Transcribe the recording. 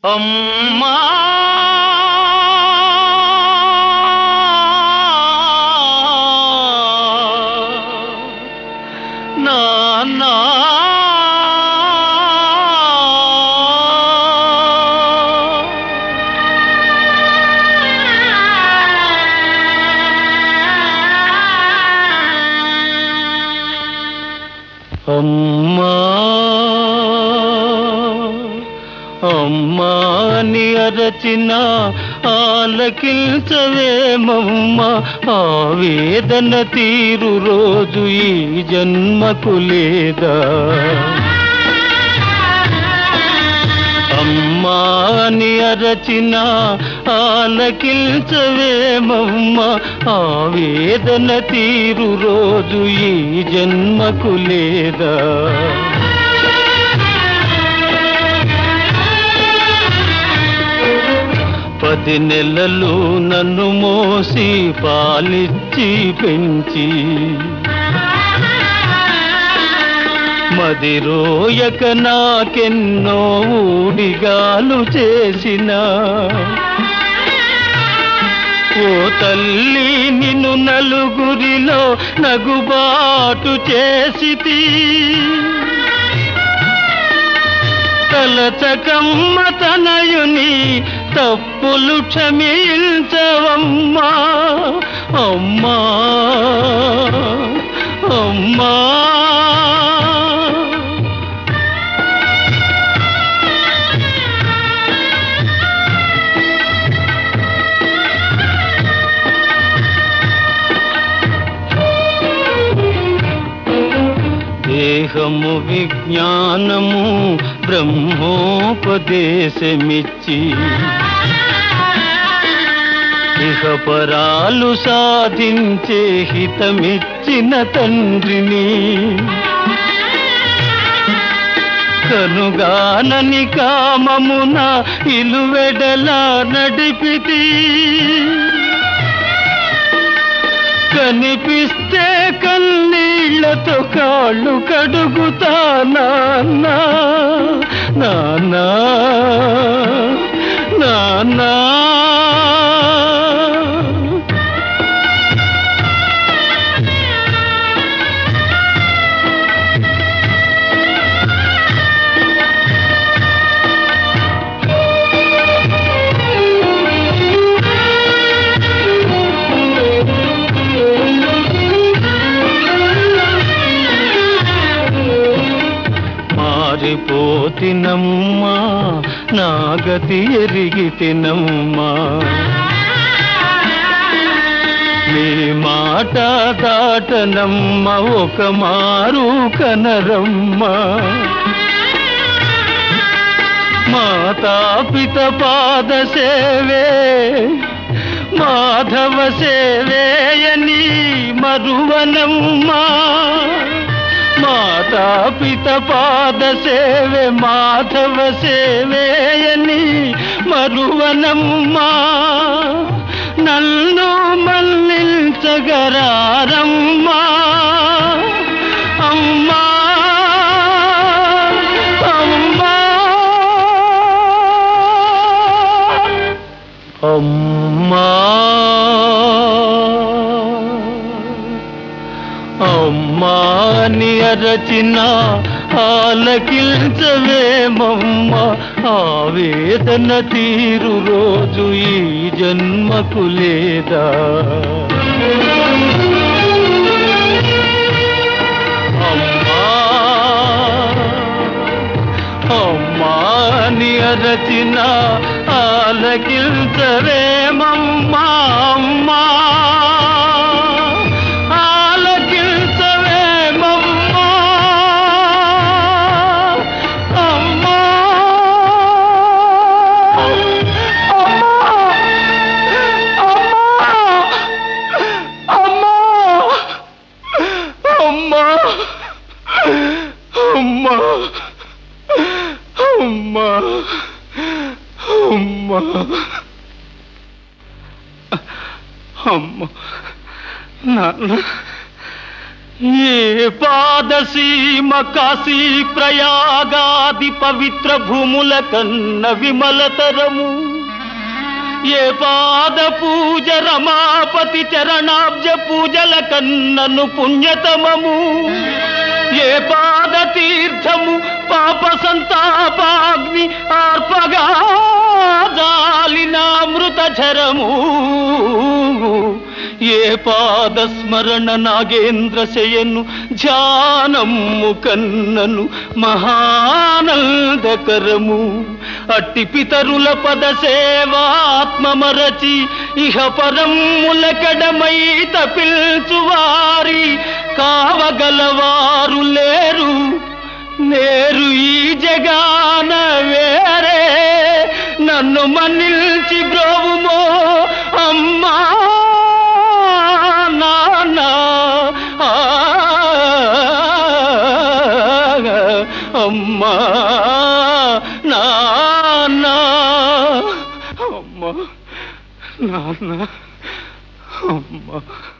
అమ్మా నాన్నా అమ్మా అమ్మాని అరచిన ఆలకించవేమమ్మ ఆవేదన తీరు రోజు ఈ జన్మకు లేదా అమ్మాని అరచిన ఆలకించవేమమ్మ ఆవేదన తీరు రోజు ఈ జన్మకు లేదా పది నెలలు నన్ను మోసి పాలిచ్చి పెంచి మది రోయక నాకెన్నో ఊడిగాలు చేసిన ఓ తల్లి నిన్ను నలుగురిలో నగుబాటు చేసితి తలచకమ్మ తనయుని తప్పులు క్షమించవమ్మా అమ్మా అమ్మా దేహము విజ్ఞానము బ్రహ్మోపదేశమిచ్చి ఇహపరాలు సాధించే హితమిచ్చిన తండ్రిని కనుగానని కామమున ఇలువెడలా నడిపితి కనిపిస్తే కన్నీళ్లతో కాళ్ళు కడుగుతా నాన్నా నాన్నా నాన్నా మారిపోతినమ్మా నా గతి ఎరిగి తినమ్మా నీ మాట దాటనమ్మ ఒక మారు కనరమ్మా మాతాపిత పాద సేవే మాధవ సేవేయని మరువనమ్మా మాతాపిత పాద సేవే మాధవ సేవేయని మరువనమ్మా నన్ను మన్నించగరారమ్మా అమ్మా అమ్మా అమ్మా అమ్మాని అరచిన ఆలకించవేమమ్మ ఆవేదన తీరు రోజు ఈ జన్మకు లేదా అమ్మా అమ్మాని అరచిన ఆలకించవేమమ్మా అమ్మా ఆలకించవేమమ్మా అమ్మా అమ్మా అమ్మా అమ్మా అమ్మా అమ్మా అమ్మ నాన్న ఏ పాదసీమ కాశీ ప్రయాగాది పవిత్ర భూముల కన్న విమలతరము ఏ పాద పూజ రమాపతి చరణాబ్జ పూజల కన్నను పుణ్యతమము ఏ పాద తీర్థము పాప సంతాపాగ్ని ఆర్పగా జాలినామృత ఝరము ఏ పాద స్మరణ నాగేంద్ర శయను ధ్యానము కన్నను మహానందకరము అట్టి పితరుల పద సేవాత్మమరచి ఇహ పరములకడమై తపిల్చువారి కావగలవారు లేరు లేరు ఈ జగాన వేరే నన్ను మన్నిల్చి బ్రోవుమో అమ్మా నాన్న ఆ, అమ్మా నాన్న అమ్మా నాన్న అమ్మా